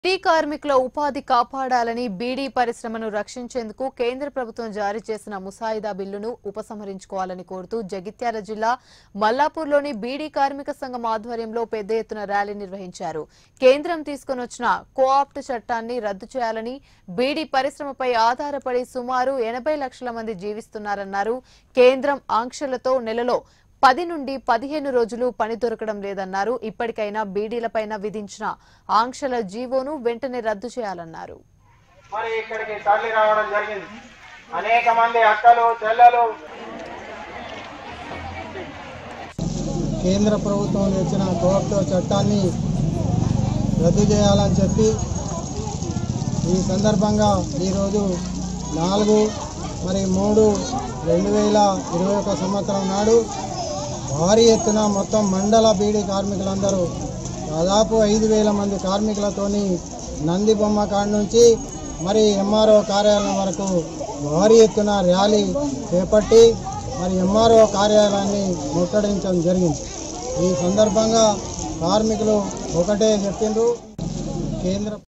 బీడీ కార్మికుల ఉపాధి కాపాడాలని బీడీ పరిశ్రమను రక్షించేందుకు కేంద్ర ప్రభుత్వం జారీ చేసిన ముసాయిదా బిల్లును ఉపసంహరించుకోవాలని కోరుతూ జగిత్యాల జిల్లా మల్లాపూర్లోని బీడీ కార్మిక సంఘం ఆధ్వర్యంలో పెద్ద ఎత్తున ర్యాలీ నిర్వహించారు కేంద్రం తీసుకొనొచ్చిన కోఆప్ట్ చట్టాన్ని రద్దు చేయాలని బీడీ పరిశ్రమపై ఆధారపడి సుమారు ఎనభై లక్షల మంది జీవిస్తున్నారన్నారు కేంద్రం ఆంక్షలతో నెలలో పది నుండి పదిహేను రోజులు పని దొరకడం లేదన్నారు ఇప్పటికైనా బీడీలపైన విధించిన ఆంక్షల జీవోను వెంటనే రద్దు చేయాలన్నారు మరి ఇక్కడికి తరలి రావడం జరిగింది అనేక మంది అక్కలు చెల్లెలు కేంద్ర ప్రభుత్వం తెచ్చిన కోఆప్టివ్ చట్టాన్ని రద్దు చేయాలని చెప్పి ఈ సందర్భంగా ఈరోజు నాలుగు మరి మూడు రెండు వేల ఇరవై ఒక సంవత్సరం నాడు భారీ ఎత్తున మొత్తం మండల బీడీ కార్మికులందరూ దాదాపు ఐదు వేల మంది కార్మికులతోని నంది బొమ్మ కాడి నుంచి మరి ఎంఆర్ఓ కార్యాలయం వరకు భారీ ఎత్తున ర్యాలీ చేపట్టి మరి ఎంఆర్ఓ కార్యాలయాన్ని ముట్టడించడం జరిగింది ఈ సందర్భంగా కార్మికులు ఒకటే చెప్పిండ్రు కేంద్ర